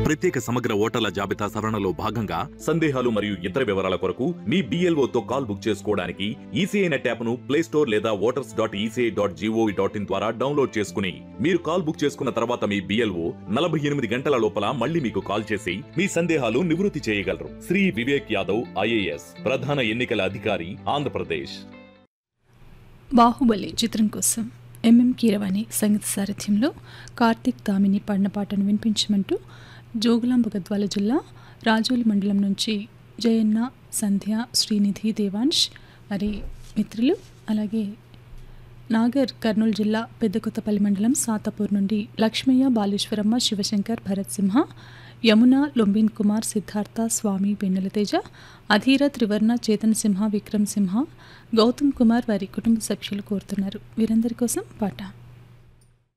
ప్రత్యేక సమగ్ర ఓటర్ల జాబితా సవరణలో భాగంగా సందేహాలు మరియు ఇతర వివరాల కొరకు మీ BLO తో కాల్ బుక్ చేసుకోవడానికి ఈసీఐ నెట్ యాప్ను ప్లే స్టోర్ లేదా voters dot ECI dot gov dot in ద్వారా డౌన్లోడ్ చేసుకుని మీరు కాల్ బుక్ చేసుకున్న తర్వాత మీ బిఎల్ఓ నలభై ఎనిమిది గంటల లోపల మళ్ళీ మీకు కాల్ చేసి మీ సందేహాలు నివృత్తి చేయగలరు శ్రీ వివేక్ యాదవ్ ఐఏఎస్ ప్రధాన ఎన్నికల అధికారి ఆంధ్రప్రదేశ్ బాహుబలి చిత్రం కోసం ఎంఎం కీరవాణి సంగీత సారథ్యంలో కార్తీక్ దామిని పాడిన పాటను వినిపించమంటూ జోగులాంబ గద్వాల జిల్లా రాజోలి మండలం నుంచి జయన్న సంధ్య శ్రీనిధి దేవాంశ్ మరి మిత్రులు అలాగే నాగర్ కర్నూలు జిల్లా పెద్దకొత్తపల్లి మండలం సాతాపూర్ నుండి లక్ష్మయ్య బాలేశ్వరమ్మ శివశంకర్ భరత్ సింహ యమున లొంబిన్ కుమార్ సిద్ధార్థ స్వామి వెన్నెల తేజ అధీర త్రివర్ణ చేతన్ సింహ విక్రమ్ సింహ గౌతమ్ కుమార్ వారి కుటుంబ సభ్యులు కోరుతున్నారు వీరందరి కోసం పాట